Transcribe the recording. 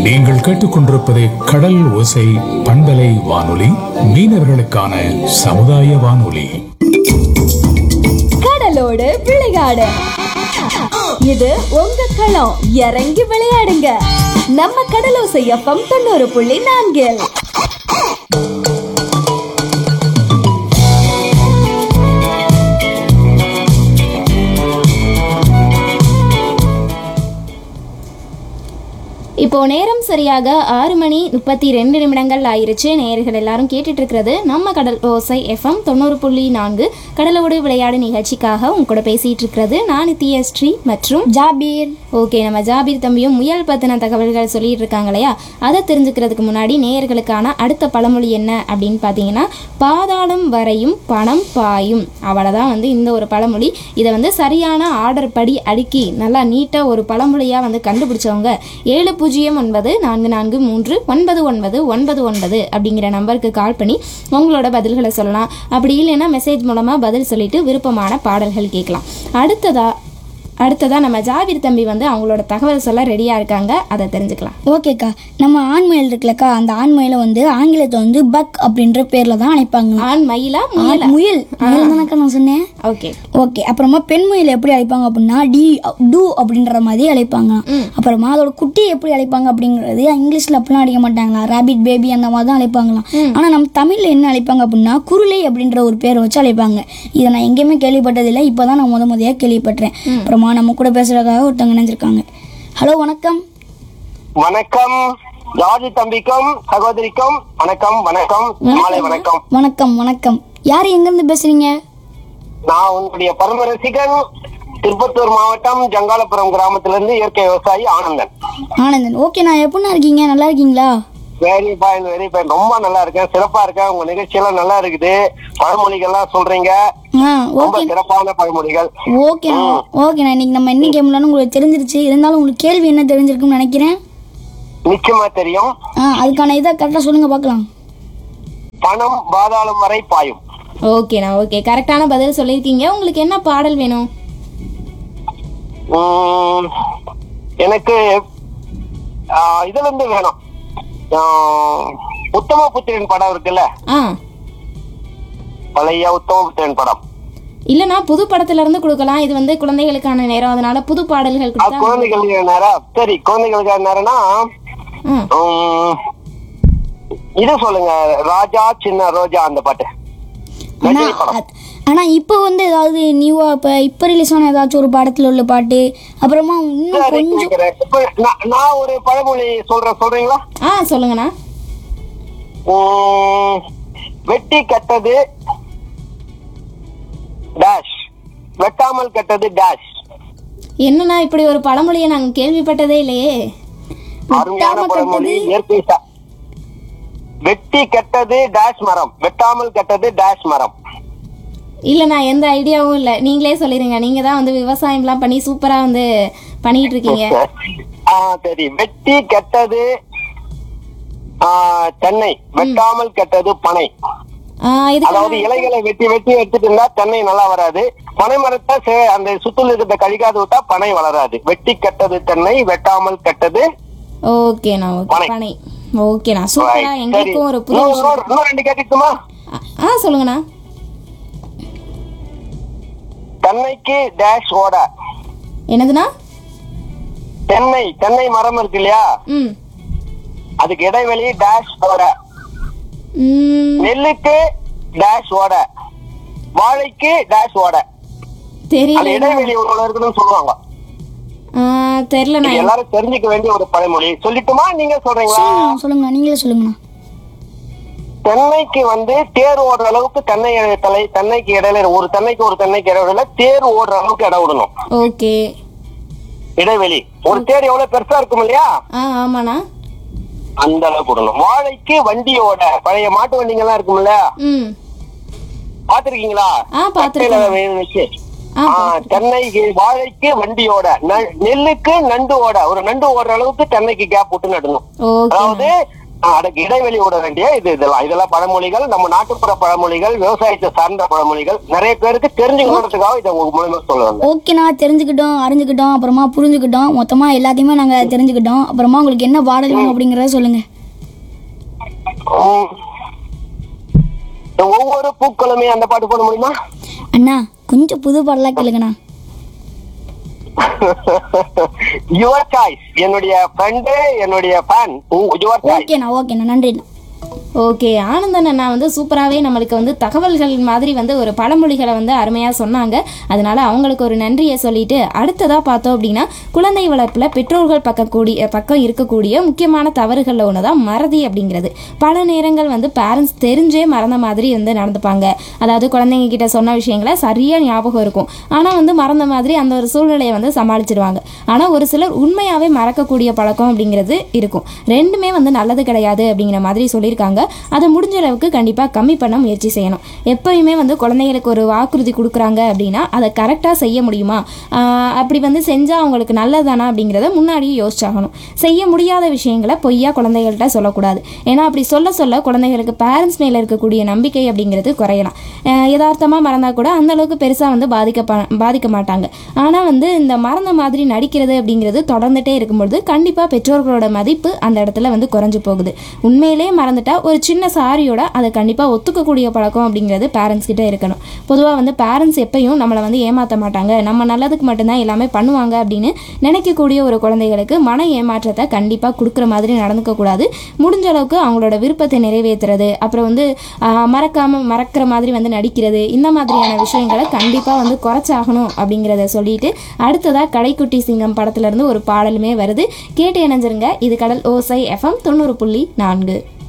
நீங்கள் கேட்டுக்கொண்டிருப்பது கடல் ஓசை பண்பலை வானொலி மீனவர்களுக்கான சமுதாய வானொலி கடலோடு விளையாடு இது உங்க களம் இறங்கி விளையாடுங்க நம்ம கடலோசை எஃப்எம் தொண்ணூறு புள்ளி நான்கில் இப்போ நேரம் சரியாக ஆறு மணி முப்பத்தி ரெண்டு நிமிடங்கள் ஆயிருச்சு நேயர்கள் எல்லாரும் கேட்டுட்டு இருக்கிறது நம்ம கடல் ஓசை எஃப்எம் தொண்ணூறு புள்ளி நான்கு கடலோடு விளையாடு நிகழ்ச்சிக்காக உங்க கூட பேசிட்டு இருக்கிறது நான் நித்யஸ்ரீ மற்றும் ஜாபீர் ஓகே நம்ம ஜாபீர் தம்பியும் முயல் பத்தின தகவல்கள் சொல்லிட்டு இருக்காங்க இல்லையா அதை தெரிஞ்சுக்கிறதுக்கு முன்னாடி நேயர்களுக்கான அடுத்த பழமொழி என்ன அப்படின்னு பார்த்தீங்கன்னா பாதாளம் வரையும் பணம் பாயும் அவ்வளோதான் வந்து இந்த ஒரு பழமொழி இதை வந்து சரியான ஆர்டர் படி அடுக்கி நல்லா நீட்டாக ஒரு பழமொழியாக வந்து கண்டுபிடிச்சவங்க ஏழு பூஜ்ஜியம் ஒன்பது நான்கு நான்கு மூன்று ஒன்பது ஒன்பது ஒன்பது ஒன்பது அப்படிங்கிற நம்பருக்கு கால் பண்ணி உங்களோட பதில்களை சொல்லலாம் அப்படி இல்லைன்னா மெசேஜ் மூலமாக பதில் சொல்லிட்டு விருப்பமான பாடல்கள் கேட்கலாம் அடுத்ததா அடுத்ததா நம்ம ஜாபீர் தம்பி வந்து அவங்களோட தகவல் சொல்ல ரெடியாக இருக்காங்க அதை தெரிஞ்சுக்கலாம் ஓகேக்கா நம்ம ஆண் முயல் இருக்குல்லக்கா அந்த ஆண் முயலை வந்து ஆங்கிலத்தை வந்து பக் அப்படின்ற பேர்ல தான் அழைப்பாங்களாம் ஆண் மயிலா முயலா முயல் முயல் தானக்கா நான் சொன்னேன் ஓகே ஓகே அப்புறமா பெண் முயல் எப்படி அழைப்பாங்க அப்படின்னா டி டூ அப்படின்ற மாதிரி அழைப்பாங்க அப்புறமா அதோட குட்டி எப்படி அழைப்பாங்க அப்படிங்கிறது இங்கிலீஷ்ல அப்படிலாம் அழைக்க மாட்டாங்களா ரேபிட் பேபி அந்த மாதிரி தான் அழைப்பாங்களாம் ஆனா நம்ம தமிழ்ல என்ன அழைப்பாங்க அப்படின்னா குருளை அப்படின்ற ஒரு பேர் வச்சு அழைப்பாங்க இதை நான் எங்கேயுமே கேள்விப்பட்டதில்லை இப்போதான் நான் முத முதையா கேள்விப்பட்டேன் அப்புறமா நம்ம கூட பேசுறதுக்காக ஒருத்தவங்க நினைஞ்சிருக்காங்க ஹலோ வணக்கம் வணக்கம் ஜார்ஜ் தம்பிக்கும் சகோதரிக்கும் வணக்கம் வணக்கம் மாலை வணக்கம் வணக்கம் வணக்கம் யார் எங்கேருந்து பேசுறீங்க நான் உங்களுடைய பரம ரசிகன் திருப்பத்தூர் மாவட்டம் ஜங்காலபுரம் கிராமத்திலிருந்து இயற்கை விவசாயி ஆனந்தன் ஆனந்தன் ஓகே நான் எப்படிண்ணா இருக்கீங்க நல்லா இருக்கீங்களா வெரி ஃபைன் வெரி ஃபைன் ரொம்ப நல்லா இருக்கேன் சிறப்பா இருக்கேன் உங்க நிகழ்ச்சி எல்லாம் நல்லா இருக்குது பழமொழிகள்லாம் சொல்றீங்க ஆ ரொம்ப ஓகே சிறப்பான பழமொழிகள் ஓகேண்ணா ஓகேண்ணா இன்னைக்கு நம்ம என்ன கேம்லன்னு உங்களுக்கு தெரிஞ்சிருச்சு இருந்தாலும் உங்களுக்கு கேள்வி என்ன தெரிஞ்சிருக்குன்னு நினைக்கிறேன் நிச்சயமா தெரியும் ஆ அதுக்கான இதை கரெக்டாக சொல்லுங்க பார்க்கலாம் பணம் பாதாளம் வரை பாயும் ஓகேண்ணா ஓகே கரெக்டான பதில் சொல்லியிருக்கீங்க உங்களுக்கு என்ன பாடல் வேணும் உம், எனக்கு ஆ, இதுல இருந்து வேணும் ஆ, உத்தம புத்திரன் படம் இருக்குல்ல ஆ பழைய உத்தம புத்திரன் படம் இல்லைண்ணா புது படத்துல இருந்து கொடுக்கலாம் இது வந்து குழந்தைகளுக்கான நேரம் அதனால புது பாடல்கள் அது கொடுத்தா குழந்தைகளுக்கு நேரம் சரி குழந்தைகளுக்கு நேரம்னா ஆ உம், இது சொல்லுங்க ராஜா சின்ன ரோஜா அந்த பாட்டு ஆனா ரஜினி படம் அத்- ஆனா இப்போ வந்து ஏதாவது நியூவா இப்போ இப்போ ரிலீஸ் ஆன ஏதாச்சும் ஒரு படத்துல உள்ள பாட்டு அப்புறமா இன்னும் சரி, கொஞ்சம் கேக்குறேன். இப்ப நான் நான் ஒரு பழமொழி சொல்றேன் சொல்றீங்களா ஆ சொல்லுங்கண்ணா உம், வெட்டி கட்டது டேஷ் வெட்டாமல் கட்டது டேஷ் என்னண்ணா இப்படி ஒரு பழமொழியை நாங்கள் கேள்விப்பட்டதே இல்லையே அருமையான பழமொழி இயற்கை சா- வெட்டி கட்டது டேஷ் மரம் வெட்டாமல் கட்டது டேஷ் மரம் இல்லைண்ணா எந்த ஐடியாவும் இல்லை நீங்களே சொல்லிடுங்க நீங்கள் தான் வந்து விவசாயம்லாம் பண்ணி சூப்பராக வந்து பண்ணிட்டு இருக்கீங்க ஆ சரி வெட்டி கெட்டது ஆ, தென்னை வெட்டாமல் கெட்டது பனை ஆ, இதுக்கு அதாவது இலைகளை வெட்டி வெட்டி எடுத்துட்டு இருந்தா தென்னை நல்லா வராது பனை மரத்தை சே- அந்த சுத்துல இருக்கிறத கழிக்காது விட்டா பனை வளராது வெட்டி கெட்டது தென்னை வெட்டாமல் கெட்டது ஓகேண்ணா ஓகே பனை. பனை ஓகேண்ணா சூப்பரா சரி. எங்களுக்கும் ஒரு புது இன்னும் விஷயம் இன்னொரு- இன்னும் ரெண்டு கேட்டுட்டுமா ஆ, ஆ சொல்லுங்கண்ணா தென்னைக்கு டேஷ் ஓட என்னதுண்ணா தென்னை தென்னை மரம் இருக்கு இல்லையா ம் அதுக்கு இடைவெளி டேஷ் ஓட ம், நெல்லுக்கு டேஷ் ஓட வாழைக்கு டேஷ் ஓட அந்த தெரியல இடைவெளி இவ்வளவு இருக்குன்னு சொல்லுவாங்க ஆ, தெரியலண்ணா இது எல்லாரும் தெரிஞ்சுக்க வேண்டிய ஒரு பழமொழி சொல்லட்டுமா நீங்க சொல்றீங்களா சொல்லுங்க சொல்லுங்க நீங்களே சொல்லுங்கண்ணா தென்னைக்கு வந்து தேர் ஓடுற அளவுக்கு தென்னை தலை தென்னைக்கு இடையில ஒரு தென்னைக்கு ஒரு தென்னைக்கு இடைவெளியில தேர் ஓடுற அளவுக்கு இடம் விடணும் ஓகே இடைவெளி ஒரு தேர் எவ்வளவு பெருசா இருக்கும் இல்லையா ஆ ஆமாண்ணா அந்த அளவுக்கு விடணும் வாழைக்கு வண்டியோட பழைய மாட்டு வண்டிங்க எல்லாம் இருக்கும்ல ம் பாத்திருக்கீங்களா ஆ, பார்த்திருக்கேன். கட்டையில வே- வச்சு ஆ, ஆ, தென்னைக்கு வாழைக்கு வண்டியோட ந- நெல்லுக்கு நண்டு ஓட ஒரு நண்டு ஓடுற அளவுக்கு தென்னைக்கு கேப் விட்டு நடணும் ஓகே அதாவது ஆஹ் அதுக்கு இடைவெளி விட வேண்டிய இது இதெல்லாம் இதெல்லாம் பழமொழிகள் நம்ம நாட்டுப்புற பழமொழிகள் விவசாயத்தை சார்ந்த பழமொழிகள் நிறைய பேருக்கு தெரிஞ்சுக்கணுன்றதுக்காக இதை உங்க மூலியமா சொல்ல வந்தேன் ஓகேண்ணா தெரிஞ்சுக்கிட்டோம் அறிஞ்சுக்கிட்டோம் அப்புறமா புரிஞ்சுக்கிட்டோம் மொத்தமா எல்லாத்தையுமே நாங்க தெரிஞ்சுக்கிட்டோம் அப்புறமா உங்களுக்கு என்ன பாடல் வேணும் அப்படிங்கறத சொல்லுங்க உம். இந்த ஒவ்வொரு பூக்களுமே அந்த பாட்டு போட முடியுமா அண்ணா கொஞ்சம் புது பாடலா கேளுங்கண்ணா யுவர் சாய்ஸ் என்னுடைய ஃப்ரெண்டு என்னுடைய ஃபேன் யுவர் சாய்ஸ் ஓகேண்ணா ஓகேண்ணா நன்றிண்ணா ஓகே ஆனந்தன் அண்ணா வந்து சூப்பராகவே நம்மளுக்கு வந்து தகவல்கள் மாதிரி வந்து ஒரு பழமொழிகளை வந்து அருமையாக சொன்னாங்க அதனால அவங்களுக்கு ஒரு நன்றியை சொல்லிட்டு அடுத்ததாக பார்த்தோம் அப்படின்னா குழந்தை வளர்ப்பில் பெற்றோர்கள் பக்கம் கூடிய பக்கம் இருக்கக்கூடிய முக்கியமான தவறுகளில் ஒன்று தான் மறதி அப்படிங்கிறது பல நேரங்கள் வந்து பேரண்ட்ஸ் தெரிஞ்சே மறந்த மாதிரி வந்து நடந்துப்பாங்க அதாவது குழந்தைங்க கிட்ட சொன்ன விஷயங்களை சரியாக ஞாபகம் இருக்கும் ஆனால் வந்து மறந்த மாதிரி அந்த ஒரு சூழ்நிலையை வந்து சமாளிச்சிடுவாங்க ஆனால் ஒரு சிலர் உண்மையாகவே மறக்கக்கூடிய பழக்கம் அப்படிங்கிறது இருக்கும் ரெண்டுமே வந்து நல்லது கிடையாது அப்படிங்கிற மாதிரி சொல்லியிருக்காங்க அதை முடிஞ்ச அளவுக்கு கண்டிப்பாக கம்மி பண்ண முயற்சி செய்யணும் எப்பயுமே வந்து குழந்தைங்களுக்கு ஒரு வாக்குறுதி கொடுக்குறாங்க அப்படின்னா அதை கரெக்டாக செய்ய முடியுமா ஆஹ் அப்படி வந்து செஞ்சால் அவங்களுக்கு நல்லதானா அப்படிங்கிறத முன்னாடியே யோசிச்சாகணும் செய்ய முடியாத விஷயங்களை பொய்யா குழந்தைகள்கிட்ட சொல்லக்கூடாது ஏன்னா அப்படி சொல்ல சொல்ல குழந்தைகளுக்கு பேரண்ட்ஸ் மேலே இருக்கக்கூடிய நம்பிக்கை அப்படிங்கிறது குறையலாம் யதார்த்தமாக மறந்தால் கூட அந்த அளவுக்கு பெருசாக வந்து பாதிக்க பாதிக்க மாட்டாங்க ஆனால் வந்து இந்த மறந்த மாதிரி நடிக்கிறது அப்படிங்கிறது தொடர்ந்துட்டே இருக்கும்பொழுது கண்டிப்பாக பெற்றோர்களோட மதிப்பு அந்த இடத்துல வந்து குறைஞ்சு போகுது உண்மையிலே மறந்துட்டா ஒரு சின்ன சாரியோட அதை கண்டிப்பாக ஒத்துக்கக்கூடிய பழக்கம் அப்படிங்கிறது பேரண்ட்ஸ் கிட்ட இருக்கணும் பொதுவாக வந்து பேரண்ட்ஸ் எப்பயும் நம்மளை வந்து ஏமாற்ற மாட்டாங்க நம்ம நல்லதுக்கு மட்டும்தான் எல்லாமே பண்ணுவாங்க அப்படின்னு நினைக்கக்கூடிய ஒரு குழந்தைகளுக்கு மன ஏமாற்றத்தை கண்டிப்பாக கொடுக்குற மாதிரி நடந்துக்க கூடாது முடிஞ்ச அளவுக்கு அவங்களோட விருப்பத்தை நிறைவேற்றுறது அப்புறம் வந்து ஆஹ், மறக்காம மறக்கிற மாதிரி வந்து நடிக்கிறது இந்த மாதிரியான விஷயங்களை கண்டிப்பாக வந்து குறைச்சாகணும் அப்படிங்கிறத சொல்லிட்டு அடுத்ததாக கடைக்குட்டி சிங்கம் படத்துல இருந்து ஒரு பாடலுமே வருது கேட்டு இணைஞ்சிருங்க இது கடல் ஓசை எஃப்எம் தொண்ணூறு புள்ளி நான்கு